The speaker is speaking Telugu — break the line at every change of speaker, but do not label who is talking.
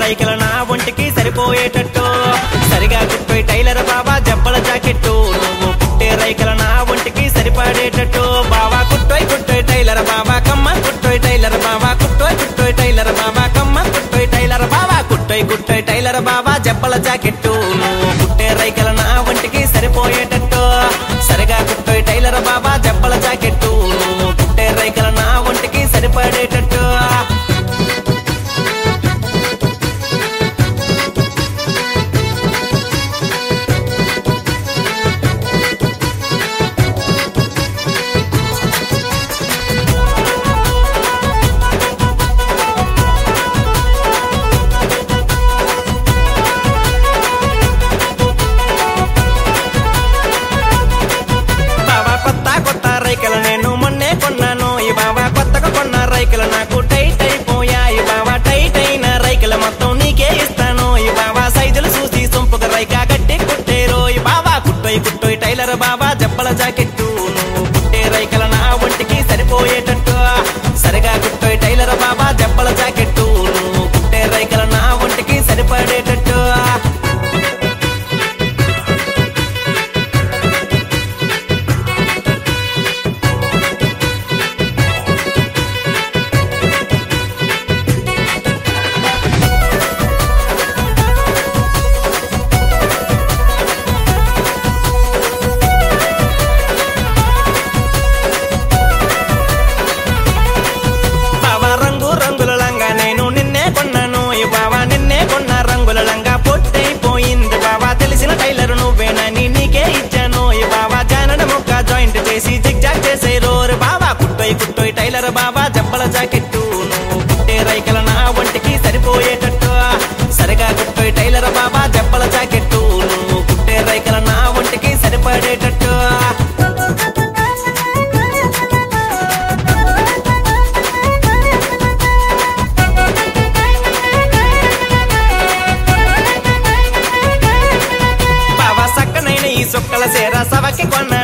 రైకల నా ఒంటికి సరిపోయేటట్టు సరిగా కుట్టే టైలర్ బాబా జబ్బల జాకెట్టు నువ్వు కుట్టే రైకల నా ఒంటికి సరిపడేటట్టు బావా కుట్టోయ్ కుట్టోయ్ టైలర్ బాబా కమ్మ కుట్టోయ్ టైలర్ బాబా కుట్టోయ్ కుట్టోయ్ టైలర్ బాబా కమ్మ కుట్టోయ్ టైలర్ బాబా కుట్టోయ్ కుట్టోయ్ టైలర్ బాబా జబ్బల జాకెట్టు నువ్వు కుట్టే రైకల నా ఒంటికి సరిపోయేటట్టు సరిగా కుట్టోయ్ టైలర్ బాబా జబ్బల జాకెట్టు నువ్వు కుట్టే రైకల నా ఒంటికి సరిపడేటట్టు బాబా కొత్త కొత్త రైకలు నేను మొన్నే కొన్నాను ఈ బాబా కొత్తగా కొన్న రైకలు నాకు టైట్ అయిపోయాయి బాబా టైట్ అయిన రైకలు మొత్తం నీకే ఇస్తాను ఈ బాబా సైజులు చూసి సొంపుగా రైక గట్టి కుట్టేరో ఈ బాబా కుట్టోయ్ కుట్టోయ్ టైలర్ బాబా జబ్బల జాకెట్టు నువ్వు కుట్టే రైకల నా ఒంటికి సరిపోయేటట్టు సరిగా కుట్టోయ్ టైలర్ బాబా జబ్బల జాకెట్టు నువ్వు కుట్టే రైకల నా ఒంటికి సరిపడేటట్టు బావా రంగు రంగుల లంగా నేను నిన్నే కొన్నాను ఈ బావా నిన్నే కొన్న రంగుల లంగా పొట్టైపోయింది బావా తెలిసిన టైలర్ నువ్వేనని నీకే ఇచ్చాను ఈ బావా జానడ ముక్క జాయింట్ చేసి జిగ్ జాగ్ చేసే రోరు బావా కుట్టోయ్ కుట్టోయ్ టైలర్ బాబా జబ్బల జాకెట్టు నువ్వు కుట్టే రైకల నా ఒంటికి సరిపోయేటట్టు సరిగా కుట్టోయ్ టైలర్ బాబా జబ్బల జాకెట్టు నువ్వు కుట్టే రైకల నా ఒంటికి సరిపడేటట్టు బావా సక్కనైన ఈ సుక్కల సేర సవకి కొన్న